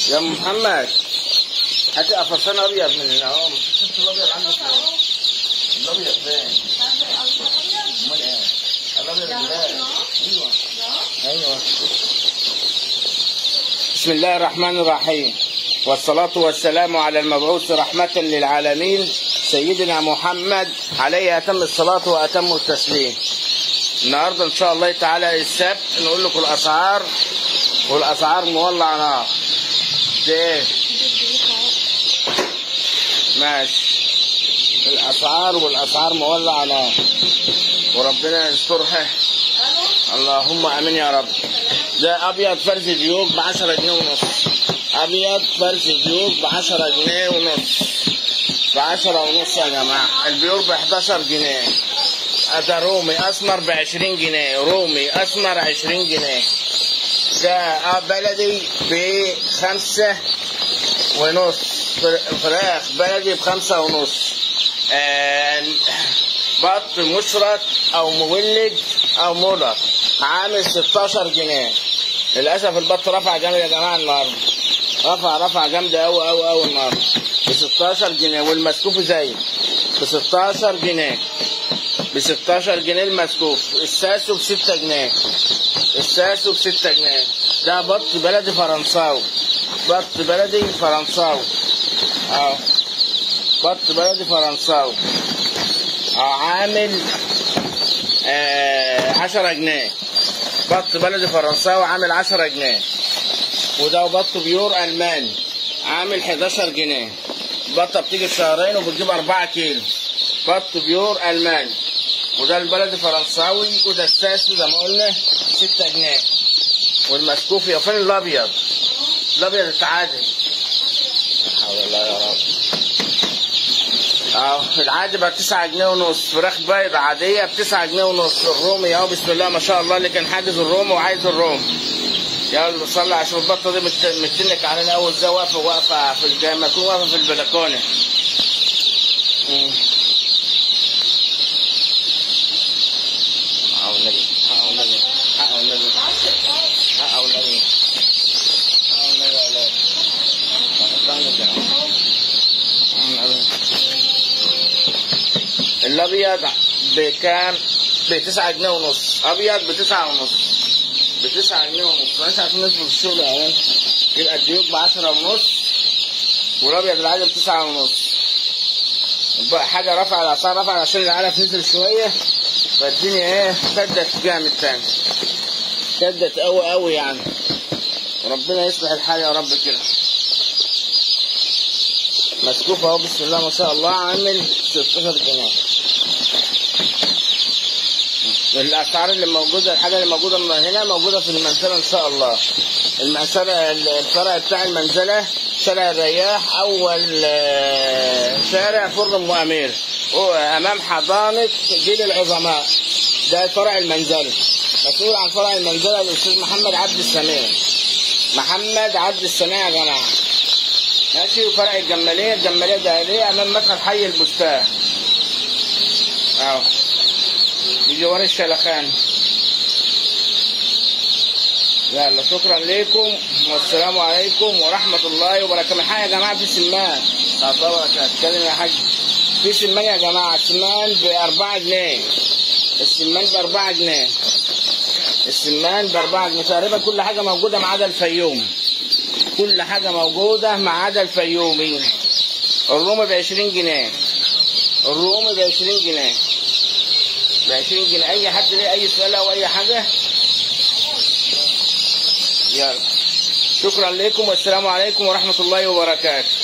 يا أم محمد هات قفصان ابيض من هنا اهو شفت الابيض عندك فين؟ الابيض فين؟ امال ايه؟ الابيض الجلال ايوه ايوه بسم الله الرحمن الرحيم والصلاة والسلام على المبعوث رحمة للعالمين سيدنا محمد عليه أتم الصلاة وأتم التسليم النهاردة إن شاء الله تعالى السبت نقول لكم الأسعار والأسعار مولع نار ده إيه؟ ماشي الأسعار والأسعار مولع نار وربنا يسترها اللهم امين يا رب ده ابيض فرز ديوك ب 10 جنيه ونص ابيض فرز ديوك ب 10 جنيه ونص ب 10 ونص يا جماعه البيور ب 11 جنيه ده رومي اسمر ب 20 جنيه رومي اسمر 20 جنيه ده آه بلدي ب 5 ونص فراخ بلدي بخمسة ونص آه بط مشرط او مولد او مولر عامل 16 جنيه للاسف البط رفع جامد يا جماعه النهارده رفع رفع جامد قوي قوي قوي النهارده ب 16 جنيه والمسكوف زي ب 16 جنيه ب 16 جنيه المسكوف الساسو ب 6 جنيه الساسو ب 6 جنيه ده بط بلدي فرنساوي بط بلدي فرنساوي اهو بط بلدي فرنساوي عامل آه عشرة جنيه بط بلدي فرنساوي عامل عشرة جنيه وده بط بيور ألماني عامل 11 جنيه بطة بتيجي شهرين وبتجيب أربعة كيلو بط بيور ألماني وده البلدي فرنساوي وده الساسي زي ما قلنا ستة جنيه والمسكوف يا فين الأبيض الأبيض اتعادل حول الله يا رب اهو العادي بقى 9 جنيه ونص فراخ بيض عاديه ب 9 جنيه ونص الرومي اهو بسم الله ما شاء الله اللي كان حاجز الروم وعايز الروم يلا صلي عشان البطه دي مت- متنك علينا اول ازاي واقفه واقفه في الج- ما تكون واقفه في البلكونه مم. حق النبي حق النبي حق النبي حق النبي حق النبي يا ولاد استنى كده. حق النبي. الابيض بكام؟ بتسعة جنيه ونص ابيض بتسعة ونص بتسعة جنيه ونص مش عارفين نظبط الشغل اهو يبقى الديوك بعشرة ونص والابيض العادي بتسعة ونص بقى حاجة رفع الاسعار رفع عشان العلف نزل شوية فالدنيا ايه شدت جامد تاني شدت قوي قوي يعني وربنا يصلح الحال يا رب كده مسكوف اهو بسم الله ما شاء الله عامل 16 جنيه الاسعار اللي موجوده الحاجه اللي موجوده من هنا موجوده في المنزله ان شاء الله المنزله الفرع بتاع المنزله شارع الرياح اول آه، شارع فرن ام امير هو امام حضانه جيل العظماء ده فرع المنزله مسؤول عن فرع المنزله الاستاذ محمد عبد السميع محمد عبد السميع يا جماعه ماشي وفرع الجمالية الجمالية دائرية أمام مدخل حي البستان أهو بجوار الشلخان يلا شكرا لكم والسلام عليكم ورحمة الله وبركاته من حاجة يا جماعة في سمان اه طبعا هتكلم يا حاج في سمان يا جماعة السمان بأربعة جنيه السمان بأربعة جنيه السمان بأربعة جنيه تقريبا كل حاجة موجودة ما عدا الفيوم كل حاجة موجودة ما عدا الفيومي الرومي ب 20 جنيه الرومي ب 20 جنيه ب 20 جنيه أي حد ليه أي سؤال أو أي حاجة يلا شكرا لكم والسلام عليكم ورحمة الله وبركاته